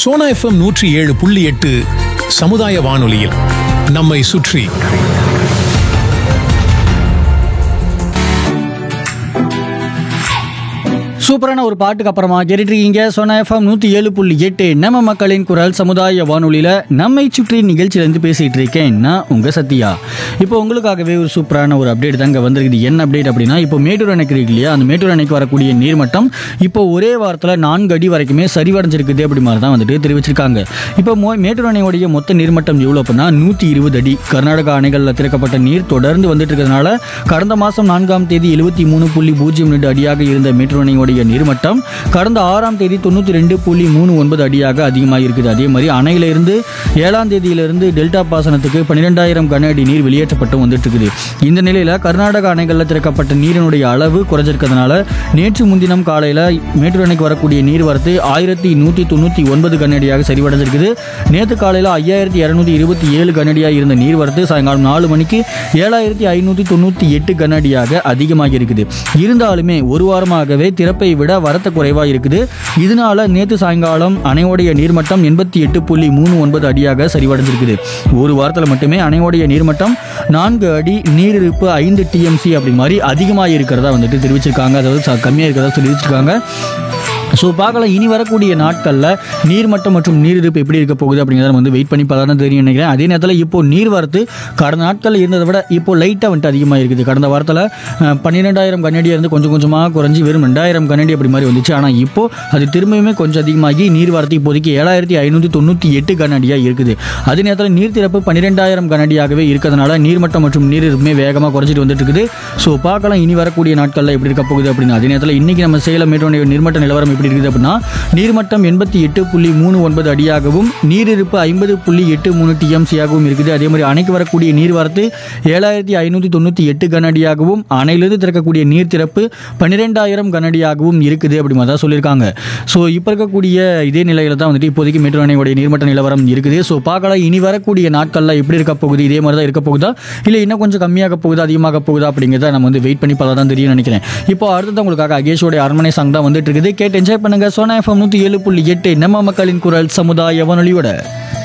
Sona FM நூற்றி ஏழு புள்ளி எட்டு சமுதாய வானொலியில் நம்மை சுற்றி சூப்பரான ஒரு பாட்டுக்கு அப்புறமா கேட்டுட்டு இருக்கீங்க சொன்ன எஃப்எம் நூற்றி ஏழு புள்ளி எட்டு நம்ம மக்களின் குரல் சமுதாய வானொலியில் நம்மை சுற்றி நிகழ்ச்சியிலேருந்து பேசிகிட்டு இருக்கேன் நான் உங்கள் சத்யா இப்போ உங்களுக்காகவே ஒரு சூப்பரான ஒரு அப்டேட் தாங்க வந்திருக்குது என்ன அப்டேட் அப்படின்னா இப்போ மேட்டூர் அணைக்கு இருக்கு இல்லையா அந்த மேட்டூர் அணைக்கு வரக்கூடிய நீர்மட்டம் இப்போ ஒரே வாரத்தில் நான்கு அடி வரைக்குமே சரிவடைஞ்சிருக்குது அப்படி மாதிரி தான் வந்துட்டு தெரிவிச்சிருக்காங்க இப்போ மோ மேட்டூர் அணையுடைய மொத்த நீர்மட்டம் எவ்வளோ அப்படின்னா நூற்றி இருபது அடி கர்நாடகா அணைகளில் திறக்கப்பட்ட நீர் தொடர்ந்து வந்துட்டு இருக்கிறதுனால கடந்த மாதம் நான்காம் தேதி எழுபத்தி மூணு புள்ளி பூஜ்ஜியம் ரெண்டு அடியாக இருந்த மேட்டூர் அணையுடைய நீர்மட்டம் கடந்த ஆறாம் தேதி தொண்ணூற்றி ரெண்டு புள்ளி மூணு ஒன்பது அடியாக அதிகமாக இருக்குது அதே மாதிரி அணையிலிருந்து ஏழாம் தேதியிலிருந்து டெல்டா பாசனத்துக்கு பன்னிரெண்டாயிரம் கன அடி நீர் வெளியேற்றப்பட்டு வந்துட்டு இருக்குது இந்த நிலையில் கர்நாடக அணைகளில் திறக்கப்பட்ட நீரினுடைய அளவு குறைஞ்சிருக்கிறதுனால நேற்று முன்தினம் காலையில் மேட்டூர் அணைக்கு வரக்கூடிய நீர்வரத்து ஆயிரத்தி நூற்றி தொண்ணூற்றி ஒன்பது கனஅடியாக சரிவடைஞ்சிருக்குது நேற்று காலையில் ஐயாயிரத்தி இரநூத்தி இருபத்தி ஏழு கனஅடியாக இருந்த நீர்வரத்து சாயங்காலம் நாலு மணிக்கு ஏழாயிரத்தி ஐநூற்றி தொண்ணூற்றி எட்டு கனஅடியாக அதிகமாகி இருக்குது இருந்தாலுமே ஒரு வாரமாகவே திறப்பை விட வரத்து குறைவாக இருக்குது இதனால நேற்று சாயங்காலம் அணையோடைய நீர்மட்டம் எண்பத்தி எட்டு புள்ளி மூணு ஒன்பது அடியாக சரிவடைஞ்சிருக்குது ஒரு வாரத்தில் மட்டுமே அணையோடைய நீர்மட்டம் நான்கு அடி நீரிருப்பு ஐந்து டிஎம்சி அப்படி மாதிரி அதிகமாக இருக்கிறதா வந்துட்டு தெரிவிச்சிருக்காங்க அதாவது ச- கம்மியாக இருக்கிறதா தெரிவிச்சிருக்காங்க ஸோ பார்க்கலாம் இனி வரக்கூடிய நாட்களில் நீர்மட்டம் மற்றும் நீரிருப்பு எப்படி இருக்க போகுது அப்படிங்கிறத நம்ம வந்து வெயிட் பண்ணி பார்த்தா தான் தெரியும் நினைக்கிறேன் அதே நேரத்தில் இப்போ நீர் வரத்து கடந்த நாட்களில் இருந்ததை விட இப்போ லைட்டாக வந்துட்டு அதிகமாக இருக்குது கடந்த வாரத்தில் பன்னிரெண்டாயிரம் கண்ணடி இருந்து கொஞ்சம் கொஞ்சமாக குறைஞ்சி வெறும் ரெண்டாயிரம் கண்ணடி அப்படி மாதிரி வந்துச்சு ஆனால் இப்போ அது திரும்பியுமே கொஞ்சம் அதிகமாகி நீர் வரத்து இப்போதைக்கு ஏழாயிரத்தி ஐநூற்றி தொண்ணூற்றி எட்டு கண்ணடியாக இருக்குது அதே நேரத்தில் நீர் திறப்பு பன்னிரெண்டாயிரம் கண்ணடியாகவே இருக்கிறதுனால நீர்மட்டம் மற்றும் நீரிருப்புமே வேகமாக குறைஞ்சிட்டு வந்துட்டு இருக்குது ஸோ பார்க்கலாம் இனி வரக்கூடிய நாட்களில் எப்படி இருக்க போகுது அப்படின்னு அதே நேரத்தில் இன்னைக்கு நம்ம சேலம் மேட்டோடைய நீர்மட்ட நிலவரம் எப்படி இருக்குது அப்படின்னா நீர்மட்டம் எண்பத்தி எட்டு புள்ளி மூணு ஒன்பது அடியாகவும் நீரிருப்பு ஐம்பது புள்ளி எட்டு மூணு டிஎம்சியாகவும் இருக்குது அதே மாதிரி அணைக்கு வரக்கூடிய நீர்வரத்து ஏழாயிரத்தி ஐநூற்றி தொண்ணூற்றி எட்டு கனஅடியாகவும் அணையிலிருந்து திறக்கக்கூடிய நீர் திறப்பு பன்னிரெண்டாயிரம் கனஅடியாகவும் இருக்குது அப்படி மாதிரி தான் சொல்லியிருக்காங்க ஸோ இப்போ இருக்கக்கூடிய இதே நிலையில தான் வந்துட்டு இப்போதைக்கு மேட்டூர் அணையோடைய நீர்மட்ட நிலவரம் இருக்குது ஸோ பார்க்கலாம் இனி வரக்கூடிய நாட்களில் எப்படி இருக்க போகுது இதே மாதிரி தான் இருக்க போகுதா இல்லை இன்னும் கொஞ்சம் கம்மியாக போகுதா அதிகமாக போகுதா அப்படிங்கிறத நம்ம வந்து வெயிட் பண்ணி பார்த்தா தான் தெரியும் நினைக்கிறேன் இப்போ அடுத்தது உங்களுக்காக அகேஷோடைய அரண்மனை சாங் தான் வந்துட்டு இருக்குது கேட்டு என்ஜாய் பண்ணுங்க சோனா எஃப்எம் நூற்றி ஏழு புள்ளி எட்டு நம்ம மக்களின் குரல் சமுதாய வானொலியோட